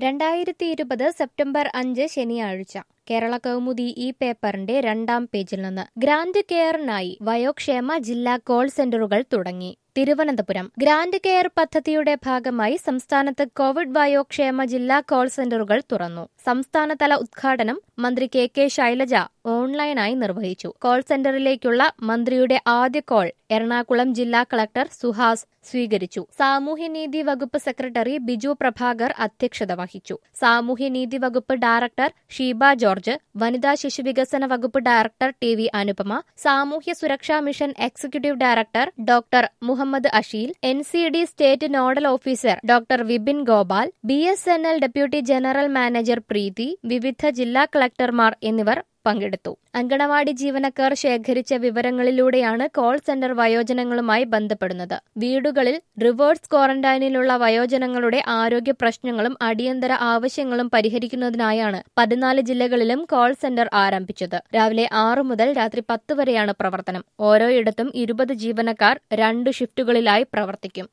രണ്ടായിരത്തി ഇരുപത് സെപ്റ്റംബർ അഞ്ച് ശനിയാഴ്ച കേരള കൗമുദി ഈ പേപ്പറിന്റെ രണ്ടാം പേജിൽ നിന്ന് ഗ്രാൻഡ് കെയറിനായി വയോക്ഷേമ ജില്ലാ കോൾ സെന്ററുകൾ തുടങ്ങി തിരുവനന്തപുരം ഗ്രാൻഡ് കെയർ പദ്ധതിയുടെ ഭാഗമായി സംസ്ഥാനത്ത് കോവിഡ് വയോക്ഷേമ ജില്ലാ കോൾ സെന്ററുകൾ തുറന്നു സംസ്ഥാനതല ഉദ്ഘാടനം മന്ത്രി കെ കെ ശൈലജ ഓൺലൈനായി നിർവഹിച്ചു കോൾ സെന്ററിലേക്കുള്ള മന്ത്രിയുടെ ആദ്യ കോൾ എറണാകുളം ജില്ലാ കളക്ടർ സുഹാസ് സ്വീകരിച്ചു സാമൂഹ്യനീതി വകുപ്പ് സെക്രട്ടറി ബിജു പ്രഭാകർ അധ്യക്ഷത വഹിച്ചു സാമൂഹ്യനീതി വകുപ്പ് ഡയറക്ടർ ഷീബ ജോർജ് വനിതാ ശിശുവികസന വകുപ്പ് ഡയറക്ടർ ടി വി അനുപമ സാമൂഹ്യ സുരക്ഷാ mission executive director doctor Muhammad Asheel N C D state nodal officer doctor Vipin Gopal B S N L deputy general manager Preethi വിവിധ ജില്ലാ കളക്ടർമാർ എന്നിവർ പങ്കെടുത്തു അങ്കണവാടി ജീവനക്കാർ ശേഖരിച്ച വിവരങ്ങളിലൂടെയാണ് കോൾ സെന്റർ വയോജനങ്ങളുമായി ബന്ധപ്പെടുന്നത് വീടുകളിൽ റിവേഴ്സ് ക്വാറന്റൈനിലുള്ള വയോജനങ്ങളുടെ ആരോഗ്യ പ്രശ്നങ്ങളും അടിയന്തര ആവശ്യങ്ങളും പരിഹരിക്കുന്നതിനായാണ് പതിനാല് ജില്ലകളിലും കോൾ സെന്റർ ആരംഭിച്ചത് രാവിലെ ആറു മുതൽ രാത്രി പത്ത് വരെയാണ് പ്രവർത്തനം ഓരോയിടത്തും ഇരുപത് ജീവനക്കാർ രണ്ട് ഷിഫ്റ്റുകളിലായി പ്രവർത്തിക്കും